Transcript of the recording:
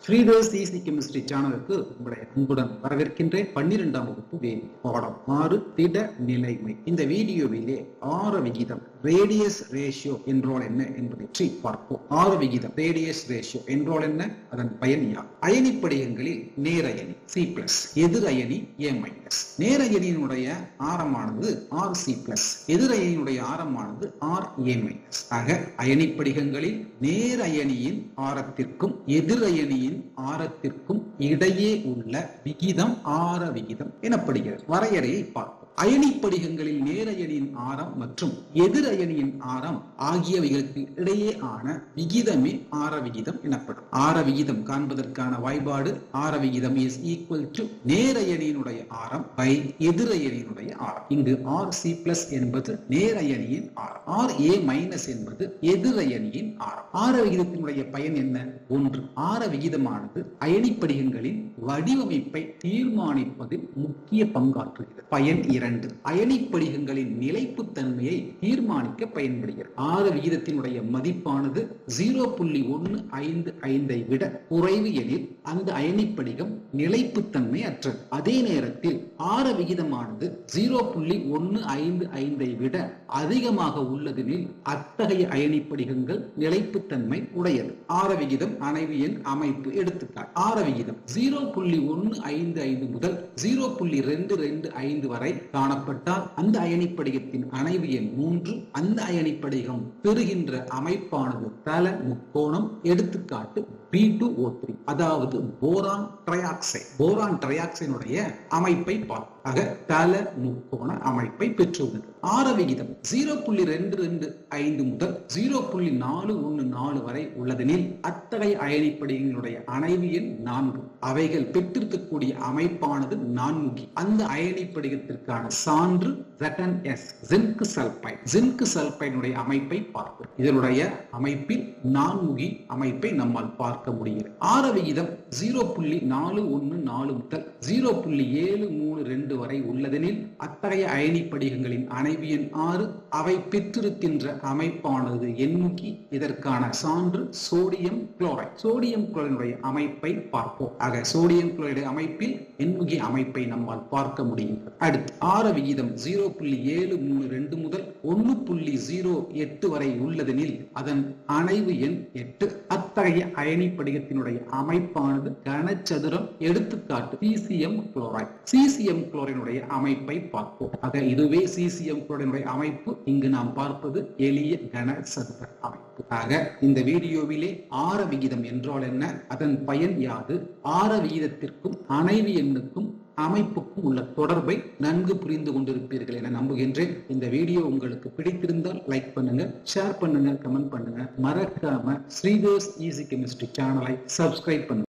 ஸ்ரீதர்ஸ் easy chemistry சேனலுக்கு உங்களை அன்புடன் வரவேற்கின்றேன் பன்னிரெண்டாம் வகுப்பு வேதி பாடம் ஆறு திட நிலைமை இந்த வீடியோவிலே ஆர விகிதம் ரேடியஸ் ரேஷியோ என்றால் என்ன என்பதை பற்றி பார்ப்போம் ஆர விகிதம் ரேடியஸ் ரேஷியோ என்றால் என்ன அதன் பயன் யார் அயனி படிகங்களில் நேரயனி சி பிளஸ் எதிர் அயனி ஏ மைனஸ் நேரயனியினுடைய ஆரமானது ஆர் சி பிளஸ் எதிர் அயனியினுடைய ஆரமானது ஆர் ஏ மைனஸ் ஆக அயனி படிகங்களில் நேர் அயனியின் ஆரத்திற்கும் எதிர் அயனியின் ஆரத்திற்கும் இடையே உள்ள விகிதம் ஆர விகிதம் எனப்படுகிறது வரையறையை பார்ப்போம் அயனி படிகங்களில் நேரயனியின் ஆரம் மற்றும் எதிர் அயனியின் ஆரம் ஆகியவைகளுக்கு இடையே ஆன விகிதமே ஆர விகிதம் எனப்படும் ஆர விகிதம் காண்பதற்கான வாய்பாடு ஆர விகிதம் இஸ் ஈக்குவல் டு நேரயனியினுடைய ஆரம் பை எதிரயனியினுடைய ஆரம் இங்கு ஆர் சி பிளஸ் என்பது நேரயனியின் ஆரம் ஆர் ஏ மைனஸ் என்பது எதிரயனியின் ஆரம் ஆர விகிதத்தினுடைய பயன் என்ன ஒன்று ஆர விகிதமானது அயனி படிகங்களின் வடிவமைப்பை தீர்மானிப்பதில் முக்கிய பங்காற்றுகிறது பயன் இரண்டு அயனி படிகங்களின் நிலைப்பு தன்மையை தீர்மானிக்க பயன்படுகிறது ஆர விகிதத்தினுடைய மதிப்பானது ஜீரோ புள்ளி ஒன்னு ஐந்து ஐந்தை விட குறைவு எனில் அந்த அயனி படிகம் நிலைப்புத்தன்மை அற்றது அதே நேரத்தில் ஆர விகிதமானது ஜீரோ புள்ளி ஒன்னு ஐந்து ஐந்தை விட அதிகமாக உள்ளதெனில் அத்தகைய அயனி படிகங்கள் நிலைப்புத்தன்மை உடையது ஆர விகிதம் அணைவு எண் அமைப்பு எடுத்துக்காட்டு ஆர விகிதம் ஜீரோ புள்ளி ஒன்னு ஐந்து ஐந்து முதல் ஜீரோ புள்ளி ரெண்டு ரெண்டு ஐந்து வரை காணப்பட்டால் அந்த அயனி படிகத்தின் அணைவு எண் மூன்று அந்த அயனி படிகம் பெறுகின்ற அமைப்பானது தல முக்கோணம் எடுத்துக்காட்டு பி டூ ஓ த்ரீ அதாவது போரான் ட்ரையாக்சைடு போரான் ட்ரையாக்சைனுடைய அமைப்பை பார்ப்போம் ஆக தல முக்கோண அமைப்பை பெற்றுள்ளது ஆர விகிதம் ஜீரோ புள்ளி ரெண்டு ரெண்டு ஐந்து முதல் ஜீரோ புள்ளி நாலு ஒன்னு நாலு வரை உள்ளதெனில் அத்தகைய அயனிப்படிகளுடைய அணைவு எண் நான்கு அவைகள் பெற்றிருக்கக்கூடிய அமைப்பானது நான்முகி அந்த அயனிப்படிகத்திற்கான சான்று ஜெட்டன் எஸ் ஜிங்க் சல்பைட் ஜிங்க் சல்பைனுடைய அமைப்பை பார்ப்போம் இதனுடைய அமைப்பில் நான்முகி அமைப்பை நம்மால் பார்க்க முடிகிறது ஆர விகிதம் ஜீரோ புள்ளி நாலு ஒன்னு நாலு முதல் ஜீரோ புள்ளி ஏழு மூணு ரெண்டு வரை உள்ளதெனில் அத்தகைய அயனி படிகங்களின் அணைவு எண் ஆறு அவை பெற்றிருக்கின்ற அமைப்பானது எண்முகி இதற்கான சான்று சோடியம் குளோரைட் சோடியம் குளோரைடுடைய அமைப்பை பார்ப்போம் ஆக சோடியம் குளோரைடு அமைப்பில் எண்முகி அமைப்பை நம்மால் பார்க்க முடிகின்றது அடுத்து ஆர விகிதம் ஜீரோ புள்ளி ஏழு மூணு ரெண்டு முதல் ஒன்னு புள்ளி ஜீரோ எட்டு வரை உள்ளதெனில் அதன் அணைவு எண் எட்டு அத்தகைய அயனி படிகத்தினுடைய அமைப்பானது கனச்சதுரம் எடுத்துக்காட்டு சிசிஎம் குளோரைட் சிசிஎம் குளோரைனுடைய அமைப்பை பார்ப்போம் ஆக இதுவே சிசிஎம் குளோரைனுடைய அமைப்பு இங்கு நாம் பார்ப்பது எளிய கனசதுர அமைப்பு ஆக இந்த வீடியோவிலே ஆர விகிதம் என்றால் என்ன அதன் பயன் யாது ஆர விகிதத்திற்கும் அணைவு எண்ணுக்கும் அமைப்புக்கும் உள்ள தொடர்பை நன்கு புரிந்து கொண்டிருப்பீர்கள் என நம்புகின்றேன் இந்த வீடியோ உங்களுக்கு பிடித்திருந்தால் லைக் பண்ணுங்க ஷேர் பண்ணுங்க கமெண்ட் பண்ணுங்க மறக்காம ஸ்ரீதர்ஸ் ஈஸி கெமிஸ்ட்ரி சேனலை சப்ஸ்கிரைப் பண்ணுங்க